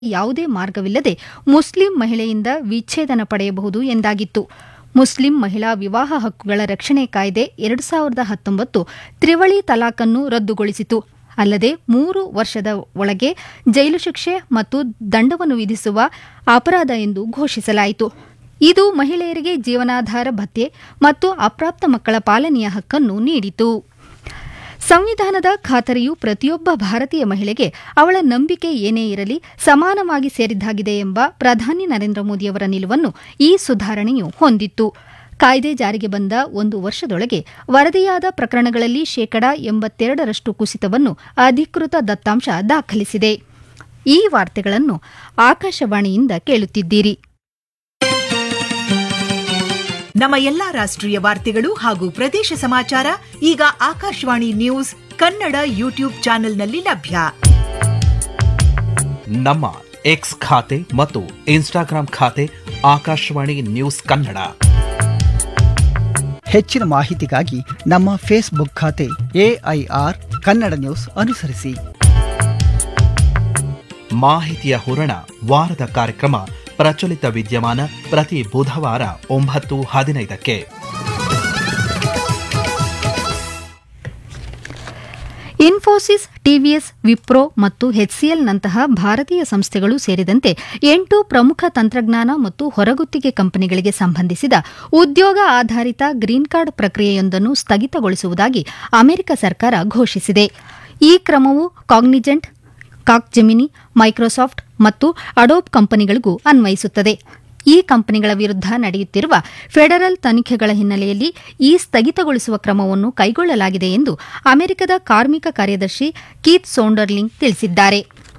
ಯಾವುದೇ ಮಾರ್ಗವಿಲ್ಲದೆ ಮುಸ್ಲಿಂ ಮಹಿಳೆಯಿಂದ ವಿಚ್ಛೇದನ ಪಡೆಯಬಹುದು ಎಂದಾಗಿತ್ತು ಮುಸ್ಲಿಂ ಮಹಿಳಾ ವಿವಾಹ ಹಕ್ಕುಗಳ ರಕ್ಷಣೆ ಕಾಯ್ದೆ ಎರಡು ಸಾವಿರದ ಹತ್ತೊಂಬತ್ತು ತ್ರಿವಳಿ ತಲಾಖನ್ನು ರದ್ದುಗೊಳಿಸಿತು ಅಲ್ಲದೆ ಮೂರು ವರ್ಷದ ಒಳಗೆ ಜೈಲು ಶಿಕ್ಷೆ ಮತ್ತು ದಂಡವನ್ನು ವಿಧಿಸುವ ಅಪರಾಧ ಎಂದು ಘೋಷಿಸಲಾಯಿತು ಇದು ಮಹಿಳೆಯರಿಗೆ ಜೀವನಾಧಾರ ಭತ್ಯೆ ಮತ್ತು ಅಪ್ರಾಪ್ತ ಮಕ್ಕಳ ಪಾಲನೆಯ ಹಕ್ಕನ್ನು ನೀಡಿತು ಸಂವಿಧಾನದ ಖಾತರಿಯು ಪ್ರತಿಯೊಬ್ಬ ಭಾರತೀಯ ಮಹಿಳೆಗೆ ಅವಳ ನಂಬಿಕೆ ಏನೇ ಇರಲಿ ಸಮಾನವಾಗಿ ಸೇರಿದ್ದಾಗಿದೆ ಎಂಬ ಪ್ರಧಾನಿ ನರೇಂದ್ರ ಮೋದಿಯವರ ನಿಲುವನ್ನು ಈ ಸುಧಾರಣೆಯು ಹೊಂದಿತ್ತು ಕಾಯ್ದೆ ಜಾರಿಗೆ ಬಂದ ಒಂದು ವರ್ಷದೊಳಗೆ ವರದಿಯಾದ ಪ್ರಕರಣಗಳಲ್ಲಿ ಶೇಕಡಾ ಎಂಬತ್ತೆರಡರಷ್ಟು ಕುಸಿತವನ್ನು ಅಧಿಕೃತ ದತ್ತಾಂಶ ದಾಖಲಿಸಿದೆ ಈ ವಾರ್ತೆಗಳನ್ನು ಆಕಾಶವಾಣಿಯಿಂದ ಕೇಳುತ್ತಿದ್ದೀರಿ ನಮ್ಮ ಎಲ್ಲಾ ರಾಷ್ಟ್ರೀಯ ವಾರ್ತೆಗಳು ಹಾಗೂ ಪ್ರದೇಶ ಸಮಾಚಾರ ಈಗ ಆಕಾಶವಾಣಿ ನ್ಯೂಸ್ ಕನ್ನಡ ಯೂಟ್ಯೂಬ್ ಚಾನೆಲ್ನಲ್ಲಿ ಲಭ್ಯ ನಮ್ಮ ಎಕ್ಸ್ ಖಾತೆ ಮತ್ತು ಇನ್ಸ್ಟಾಗ್ರಾಂ ಖಾತೆ ಆಕಾಶವಾಣಿ ನ್ಯೂಸ್ ಕನ್ನಡ ಹೆಚ್ಚಿನ ಮಾಹಿತಿಗಾಗಿ ನಮ್ಮ ಫೇಸ್ಬುಕ್ ಖಾತೆ ಎಐಆರ್ ಕನ್ನಡ ನ್ಯೂಸ್ ಅನುಸರಿಸಿ ಮಾಹಿತಿಯ ಹೂರಣ ವಾರದ ಕಾರ್ಯಕ್ರಮ ಪ್ರಚಲಿತ ವಿದ್ಯಮಾನ ಪ್ರತಿ ಬುಧವಾರ ಒಂಬತ್ತು ಹದಿನೈದಕ್ಕೆ ಇನ್ಫೋಸಿಸ್ ಟಿವಿಎಸ್ ವಿಪ್ರೋ ಮತ್ತು ಎಚ್ಸಿಎಲ್ನಂತಹ ಭಾರತೀಯ ಸಂಸ್ಥೆಗಳು ಸೇರಿದಂತೆ ಎಂಟು ಪ್ರಮುಖ ತಂತ್ರಜ್ಞಾನ ಮತ್ತು ಹೊರಗುತ್ತಿಗೆ ಕಂಪನಿಗಳಿಗೆ ಸಂಬಂಧಿಸಿದ ಉದ್ಯೋಗ ಆಧಾರಿತ ಗ್ರೀನ್ ಕಾರ್ಡ್ ಪ್ರಕ್ರಿಯೆಯೊಂದನ್ನು ಸ್ಥಗಿತಗೊಳಿಸುವುದಾಗಿ ಅಮೆರಿಕ ಸರ್ಕಾರ ಘೋಷಿಸಿದೆ ಈ ಕ್ರಮವು ಕಾಗ್ನಿಜೆಂಟ್ ಕಾಕ್ಜೆಮಿನಿ ಮೈಕ್ರೋಸಾಫ್ಟ್ ಮತ್ತು ಅಡೋಬ್ ಕಂಪನಿಗಳಿಗೂ ಅನ್ವಯಿಸುತ್ತದೆ ಈ ಕಂಪನಿಗಳ ವಿರುದ್ಧ ನಡೆಯುತ್ತಿರುವ ಫೆಡರಲ್ ತನಿಖೆಗಳ ಹಿನ್ನೆಲೆಯಲ್ಲಿ ಈ ಸ್ಥಗಿತಗೊಳಿಸುವ ಕ್ರಮವನ್ನು ಕೈಗೊಳ್ಳಲಾಗಿದೆ ಎಂದು ಅಮೆರಿಕದ ಕಾರ್ಮಿಕ ಕಾರ್ಯದರ್ಶಿ ಕೀತ್ ಸೋಂಡರ್ಲಿಂಗ್ ತಿಳಿಸಿದ್ದಾರೆ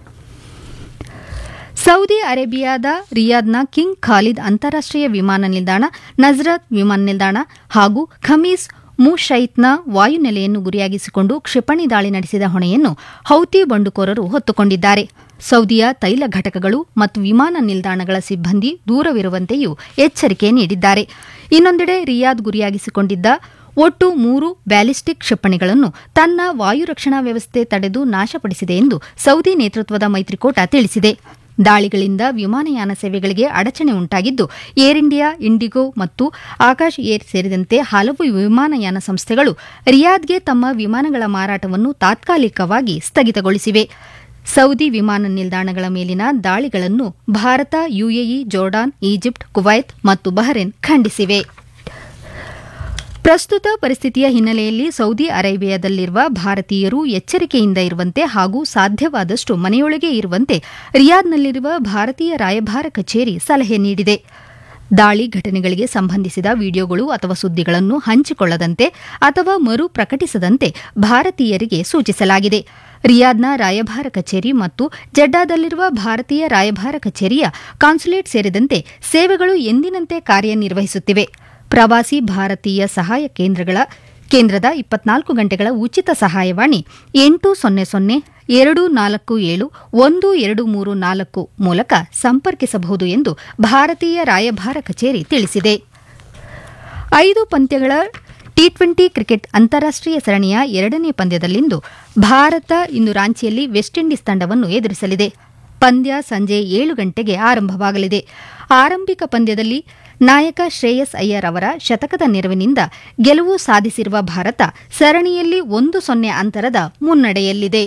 ಸೌದಿ ಅರೇಬಿಯಾದ ರಿಯಾದ್ನ ಕಿಂಗ್ ಖಾಲಿದ್ ಅಂತಾರಾಷ್ಟೀಯ ವಿಮಾನ ನಿಲ್ದಾಣ ನಜ್ರತ್ ವಿಮಾನ ನಿಲ್ದಾಣ ಹಾಗೂ ಖಮೀಸ್ ಮುಶೈತ್ನ ವಾಯುನೆಲೆಯನ್ನು ಗುರಿಯಾಗಿಸಿಕೊಂಡು ಕ್ಷಿಪಣಿ ದಾಳಿ ನಡೆಸಿದ ಹೊಣೆಯನ್ನು ಹೌತಿ ಬಂಡುಕೋರರು ಹೊತ್ತುಕೊಂಡಿದ್ದಾರೆ ಸೌದಿಯ ತೈಲ ಘಟಕಗಳು ಮತ್ತು ವಿಮಾನ ನಿಲ್ದಾಣಗಳ ಸಿಬ್ಬಂದಿ ದೂರವಿರುವಂತೆಯೂ ಎಚ್ಚರಿಕೆ ನೀಡಿದ್ದಾರೆ ಇನ್ನೊಂದೆಡೆ ರಿಯಾದ್ ಗುರಿಯಾಗಿಸಿಕೊಂಡಿದ್ದ ಒಟ್ಟು ಮೂರು ಬ್ಯಾಲಿಸ್ಟಿಕ್ ಕ್ಷಿಪಣಿಗಳನ್ನು ತನ್ನ ವಾಯು ರಕ್ಷಣಾ ವ್ಯವಸ್ಥೆ ತಡೆದು ನಾಶಪಡಿಸಿದೆ ಎಂದು ಸೌದಿ ನೇತೃತ್ವದ ಮೈತ್ರಿಕೂಟ ತಿಳಿಸಿದೆ ದಾಳಿಗಳಿಂದ ವಿಮಾನಯಾನ ಸೇವೆಗಳಿಗೆ ಅಡಚಣೆ ಉಂಟಾಗಿದ್ದು ಏರ್ ಇಂಡಿಯಾ ಇಂಡಿಗೋ ಮತ್ತು ಆಕಾಶ್ ಏರ್ ಸೇರಿದಂತೆ ಹಲವು ವಿಮಾನಯಾನ ಸಂಸ್ಥೆಗಳು ರಿಯಾದ್ಗೆ ತಮ್ಮ ವಿಮಾನಗಳ ಮಾರಾಟವನ್ನು ತಾತ್ಕಾಲಿಕವಾಗಿ ಸ್ಥಗಿತಗೊಳಿಸಿವೆ ಸೌದಿ ವಿಮಾನ ನಿಲ್ದಾಣಗಳ ಮೇಲಿನ ದಾಳಿಗಳನ್ನು Bharat UAE Jordan Egypt Kuwait ಮತ್ತು ಬಹರೇನ್ ಖಂಡಿಸಿವೆ ಪ್ರಸ್ತುತ ಪರಿಸ್ಥಿತಿಯ ಹಿನ್ನೆಲೆಯಲ್ಲಿ ಸೌದಿ ಅರೇಬಿಯಾದಲ್ಲಿರುವ ಭಾರತೀಯರು ಎಚ್ಚರಿಕೆಯಿಂದ ಇರುವಂತೆ ಹಾಗೂ ಸಾಧ್ಯವಾದಷ್ಟು ಮನೆಯೊಳಗೆ ಇರುವಂತೆ ರಿಯಾದ್ನಲ್ಲಿರುವ ಭಾರತೀಯ ರಾಯಭಾರ ಕಚೇರಿ ಸಲಹೆ ನೀಡಿದೆ ದಾಳಿ ಘಟನೆಗಳಿಗೆ ಸಂಬಂಧಿಸಿದ ವಿಡಿಯೋಗಳು ಅಥವಾ ಸುದ್ದಿಗಳನ್ನು ಹಂಚಿಕೊಳ್ಳದಂತೆ ಅಥವಾ ಮರು ಪ್ರಕಟಿಸದಂತೆ ಭಾರತೀಯರಿಗೆ ಸೂಚಿಸಲಾಗಿದೆ ರಿಯಾದ್ನ ರಾಯಭಾರ ಕಚೇರಿ ಮತ್ತು ಜೆಡ್ಡಾದಲ್ಲಿರುವ ಭಾರತೀಯ ರಾಯಭಾರ ಕಚೇರಿಯ ಕಾನ್ಸುಲೇಟ್ ಸೇರಿದಂತೆ ಸೇವೆಗಳು ಎಂದಿನಂತೆ ಕಾರ್ಯನಿರ್ವಹಿಸುತ್ತಿವೆ ಪ್ರವಾಸಿ ಭಾರತೀಯ ಸಹಾಯ ಕೇಂದ್ರಗಳ ಕೇಂದ್ರದ ಇಪ್ಪತ್ನಾಲ್ಕು ಗಂಟೆಗಳ ಉಚಿತ ಸಹಾಯವಾಣಿ ಎಂಟು ಸೊನ್ನೆ ಸೊನ್ನೆ ಎರಡು ನಾಲ್ಕು ಏಳು ಒಂದು ಎರಡು ಮೂರು ನಾಲ್ಕು ಮೂಲಕ ಸಂಪರ್ಕಿಸಬಹುದು ಎಂದು ಭಾರತೀಯ ರಾಯಭಾರ ಕಚೇರಿ ತಿಳಿಸಿದೆ ಐದು ಪಂದ್ಯಗಳ ಟಿ ಟ್ವೆಂಟಿ ಕ್ರಿಕೆಟ್ ಅಂತಾರಾಷ್ಟೀಯ ಸರಣಿಯ ಎರಡನೇ ಪಂದ್ಯದಲ್ಲಿಂದು ಭಾರತ ಇಂದು ರಾಂಚಿಯಲ್ಲಿ ವೆಸ್ಟ್ ಇಂಡೀಸ್ ತಂಡವನ್ನು ಎದುರಿಸಲಿದೆ ಪಂದ್ಯ ಸಂಜೆ ಏಳು ಗಂಟೆಗೆ ಆರಂಭವಾಗಲಿದೆ ಆರಂಭಿಕ ಪಂದ್ಯದಲ್ಲಿ ನಾಯಕ ಶ್ರೇಯಸ್ ಅಯ್ಯರ್ ಅವರ ಶತಕದ ನೆರವಿನಿಂದ ಗೆಲುವು ಸಾಧಿಸಿರುವ ಭಾರತ ಸರಣಿಯಲ್ಲಿ ಒಂದು ಸೊನ್ನೆ ಅಂತರದ ಮುನ್ನಡೆಯಲ್ಲಿದೆ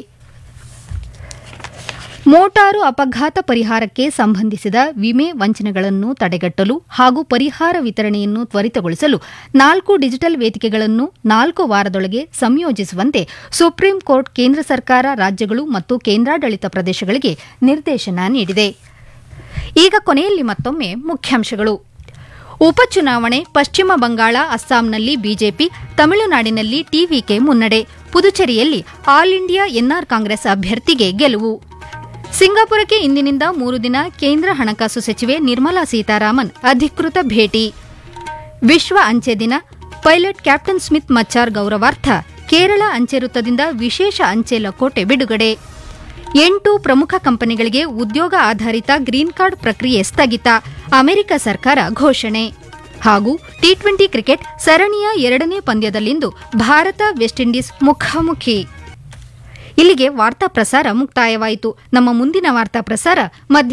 ಮೋಟಾರು ಅಪಘಾತ ಪರಿಹಾರಕ್ಕೆ ಸಂಬಂಧಿಸಿದ ವಿಮೆ ವಂಚನೆಗಳನ್ನು ತಡೆಗಟ್ಟಲು ಹಾಗೂ ಪರಿಹಾರ ವಿತರಣೆಯನ್ನು ತ್ವರಿತಗೊಳಿಸಲು ನಾಲ್ಕು ಡಿಜಿಟಲ್ ವೇದಿಕೆಗಳನ್ನು ನಾಲ್ಕು ವಾರದೊಳಗೆ ಸಂಯೋಜಿಸುವಂತೆ ಸುಪ್ರೀಂ ಕೋರ್ಟ್ ಕೇಂದ್ರ ಸರ್ಕಾರ ರಾಜ್ಯಗಳು ಮತ್ತು ಕೇಂದ್ರಾಡಳಿತ ಪ್ರದೇಶಗಳಿಗೆ ನಿರ್ದೇಶನ ನೀಡಿದೆ ಈಗ ಕೊನೆಯಲ್ಲಿ ಮತ್ತೊಮ್ಮೆ ಮುಖ್ಯಾಂಶಗಳು ಉಪಚುನಾವಣೆ ಪಶ್ಚಿಮ ಬಂಗಾಳ ಅಸ್ಸಾಂನಲ್ಲಿ ಬಿಜೆಪಿ ತಮಿಳುನಾಡಿನಲ್ಲಿ ಟಿವಿಕೆ ಮುನ್ನಡೆ ಪುದುಚೇರಿಯಲ್ಲಿ ಆಲ್ ಇಂಡಿಯಾ ಎನ್ಆರ್ ಕಾಂಗ್ರೆಸ್ ಅಭ್ಯರ್ಥಿಗೆ ಗೆಲುವು ಸಿಂಗಾಪುರಕ್ಕೆ ಇಂದಿನಿಂದ ಮೂರು ದಿನ ಕೇಂದ್ರ ಹಣಕಾಸು ಸಚಿವೆ ನಿರ್ಮಲಾ ಸೀತಾರಾಮನ್ ಅಧಿಕೃತ ಭೇಟಿ ವಿಶ್ವ ಅಂಚೆ ದಿನ ಪೈಲಟ್ ಕ್ಯಾಪ್ಟನ್ ಸ್ಮಿತ್ ಮಚ್ಚಾರ್ ಗೌರವಾರ್ಥ ಕೇರಳ ಅಂಚೆ ವೃತ್ತದಿಂದ ವಿಶೇಷ ಅಂಚೆ ಲಕೋಟೆ ಬಿಡುಗಡೆ ಎಂಟು ಪ್ರಮುಖ ಕಂಪನಿಗಳಿಗೆ ಉದ್ಯೋಗ ಆಧಾರಿತ ಗ್ರೀನ್ ಕಾರ್ಡ್ ಪ್ರಕ್ರಿಯೆ ಸ್ಥಗಿತ ಅಮೆರಿಕ ಸರ್ಕಾರ ಘೋಷಣೆ ಹಾಗೂ ಟಿ ಟ್ವೆಂಟಿ ಕ್ರಿಕೆಟ್ ಸರಣಿಯ ಎರಡನೇ ಪಂದ್ಯದಲ್ಲಿಂದು ಭಾರತ ವೆಸ್ಟ್ ಇಂಡೀಸ್ ಮುಖಾಮುಖಿ ಇಲ್ಲಿಗೆ ವಾರ್ತಾ ಪ್ರಸಾರ ಮುಕ್ತಾಯವಾಯಿತು ನಮ್ಮ ಮುಂದಿನ ವಾರ್ತಾ ಪ್ರಸಾರ ಮಧ್ಯ